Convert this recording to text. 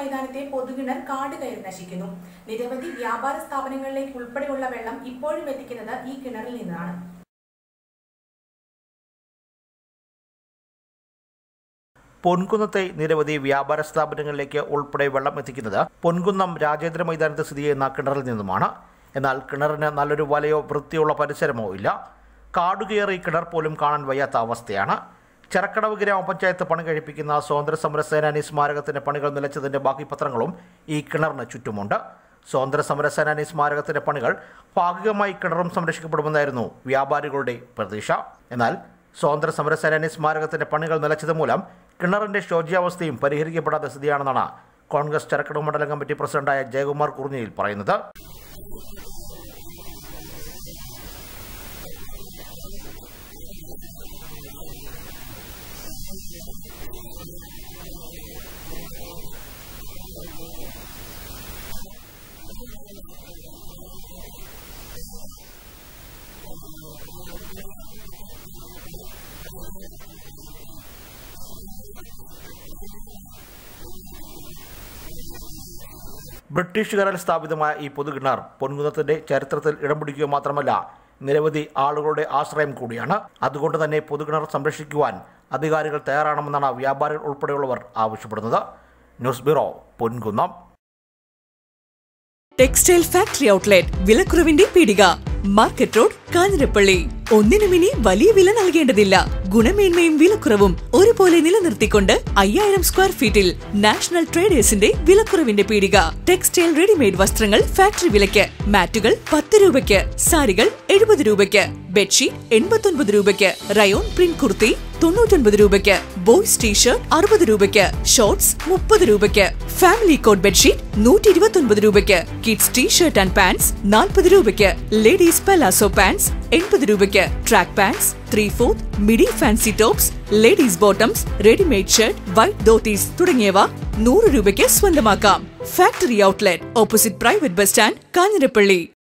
മൈതാനത്തെ പൊതുകിണർ കാട് കയറി നശിക്കുന്നു നിരവധി വ്യാപാര സ്ഥാപനങ്ങളിലേക്ക് ഉൾപ്പെടെയുള്ള വെള്ളം ഇപ്പോഴും എത്തിക്കുന്നത് ഈ കിണറിൽ നിന്നാണ് പൊൻകുന്നത്തെ നിരവധി വ്യാപാര സ്ഥാപനങ്ങളിലേക്ക് ഉൾപ്പെടെ വെള്ളം എത്തിക്കുന്നത് പൊൻകുന്നം രാജേന്ദ്ര മൈതാനത്ത് സ്ഥിതി ചെയ്യുന്ന കിണറിൽ നിന്നുമാണ് എന്നാൽ കിണറിന് നല്ലൊരു വലയോ വൃത്തിയുള്ള പരിസരമോ ഇല്ല കാടുകയറി കിണർ പോലും കാണാൻ വയ്യാത്ത അവസ്ഥയാണ് ചെറക്കടവ് ഗ്രാമപഞ്ചായത്ത് പണി കഴിപ്പിക്കുന്ന സ്വാതന്ത്ര്യ സമര സേനാനി സ്മാരകത്തിന്റെ പണികൾ നിലച്ചതിന്റെ ബാക്കി പത്രങ്ങളും ഈ കിണറിന് ചുറ്റുമുണ്ട് സ്വാതന്ത്ര്യ സമര സേനാനി സ്മാരകത്തിന്റെ പണികൾ ഭാഗികമായി കിണറും സംരക്ഷിക്കപ്പെടുമെന്നായിരുന്നു വ്യാപാരികളുടെ പ്രതീക്ഷ എന്നാൽ സ്വാതന്ത്ര്യ സമര സേനാനി സ്മാരകത്തിന്റെ പണികൾ നിലച്ചത് മൂലം കിണറിന്റെ ശോച്യാവസ്ഥയും പരിഹരിക്കപ്പെടാത്ത സ്ഥിതിയാണെന്നാണ് കോൺഗ്രസ് ചെറക്കടവ് മണ്ഡലം കമ്മിറ്റി പ്രസിഡന്റായ ജയകുമാർ കുറുഞ്ഞിയിൽ പറയുന്നത് ബ്രിട്ടീഷുകാരിൽ സ്ഥാപിതമായ ഈ പൊതുകിണർ പൊൻകുന്നത്തിന്റെ ചരിത്രത്തിൽ ഇടം പിടിക്കുക മാത്രമല്ല നിരവധി ആളുകളുടെ ആശ്രയം കൂടിയാണ് അതുകൊണ്ട് തന്നെ പൊതുകിണർ സംരക്ഷിക്കുവാൻ അധികാരികൾ തയ്യാറാണെന്നാണ് വ്യാപാരികൾ ഉൾപ്പെടെയുള്ളവർ ആവശ്യപ്പെടുന്നത് news bureau Ponkunnam textile factory outlet വിലക്കുറവിന്റെ പീടിക മാർക്കറ്റ് റോഡ് കാഞ്ഞിരപ്പള്ളി ഒന്നിനും ഇനി വലിയ വില നൽകേണ്ടതില്ല ഗുണമേന്മയും വിലക്കുറവും ഒരുപോലെ നിലനിർത്തിക്കൊണ്ട് അയ്യായിരം സ്ക്വയർ ഫീറ്റിൽ നാഷണൽ ട്രേഡേഴ്സിന്റെ വിലക്കുറവിന്റെ പീടിക ടെക്സ്റ്റൈൽ റെഡിമെയ്ഡ് വസ്ത്രങ്ങൾ ഫാക്ടറി വിലയ്ക്ക് മാറ്റുകൾ പത്ത് രൂപയ്ക്ക് സാരികൾ എഴുപത് രൂപയ്ക്ക് ബെഡ്ഷീറ്റ് എൺപത്തൊൻപത് രൂപയ്ക്ക് റയോൺ പ്രിന്റ് കുർത്തി തൊണ്ണൂറ്റൊൻപത് രൂപയ്ക്ക് ബോയ്സ് ടീഷർട്ട് അറുപത് രൂപയ്ക്ക് ഷോർട്സ് മുപ്പത് രൂപയ്ക്ക് ഫാമിലി കോട്ട് ബെഡ്ഷീറ്റ് നൂറ്റി ഇരുപത്തൊൻപത് രൂപയ്ക്ക് കിഡ്സ് ടീഷർട്ട് ആൻഡ് പാൻസ് നാൽപ്പത് രൂപയ്ക്ക് ലേഡീസ് പലാസോ പാൻസ് എൺപത് രൂപയ്ക്ക് track pants three fourth midi fancy tops ladies bottoms readymade shirt white dhotis തുടങ്ങിയവ നൂറ് രൂപയ്ക്ക് സ്വന്തമാക്കാം factory outlet opposite private bus stand Kanjirappally